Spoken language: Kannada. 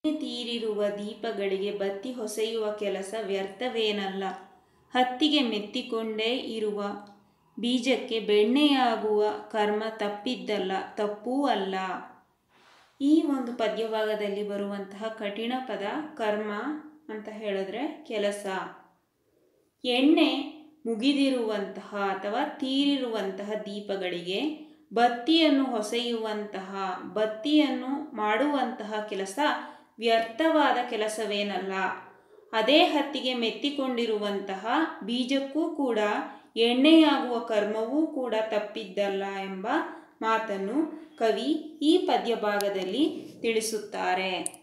ತೀರಿರುವ ದೀಪಗಳಿಗೆ ಬತ್ತಿ ಹೊಸೆಯುವ ಕೆಲಸ ವ್ಯರ್ಥವೇನಲ್ಲ ಹತ್ತಿಗೆ ಮೆತ್ತಿಕೊಂಡೇ ಇರುವ ಬೀಜಕ್ಕೆ ಬೆಣ್ಣೆಯಾಗುವ ಕರ್ಮ ತಪ್ಪಿದ್ದಲ್ಲ ತಪ್ಪೂ ಅಲ್ಲ ಈ ಒಂದು ಪದ್ಯಭಾಗದಲ್ಲಿ ಬರುವಂತಹ ಕಠಿಣ ಪದ ಕರ್ಮ ಅಂತ ಹೇಳಿದ್ರೆ ಕೆಲಸ ಎಣ್ಣೆ ಮುಗಿದಿರುವಂತಹ ಅಥವಾ ತೀರಿರುವಂತಹ ದೀಪಗಳಿಗೆ ಬತ್ತಿಯನ್ನು ಹೊಸೆಯುವಂತಹ ಬತ್ತಿಯನ್ನು ಮಾಡುವಂತಹ ಕೆಲಸ ವ್ಯರ್ಥವಾದ ಕೆಲಸವೇನಲ್ಲ ಅದೇ ಹತ್ತಿಗೆ ಮೆತ್ತಿಕೊಂಡಿರುವಂತಹ ಬೀಜಕ್ಕೂ ಕೂಡ ಎಣ್ಣೆಯಾಗುವ ಕರ್ಮವೂ ಕೂಡ ತಪ್ಪಿದ್ದಲ್ಲ ಎಂಬ ಮಾತನ್ನು ಕವಿ ಈ ಪದ್ಯಭಾಗದಲ್ಲಿ ತಿಳಿಸುತ್ತಾರೆ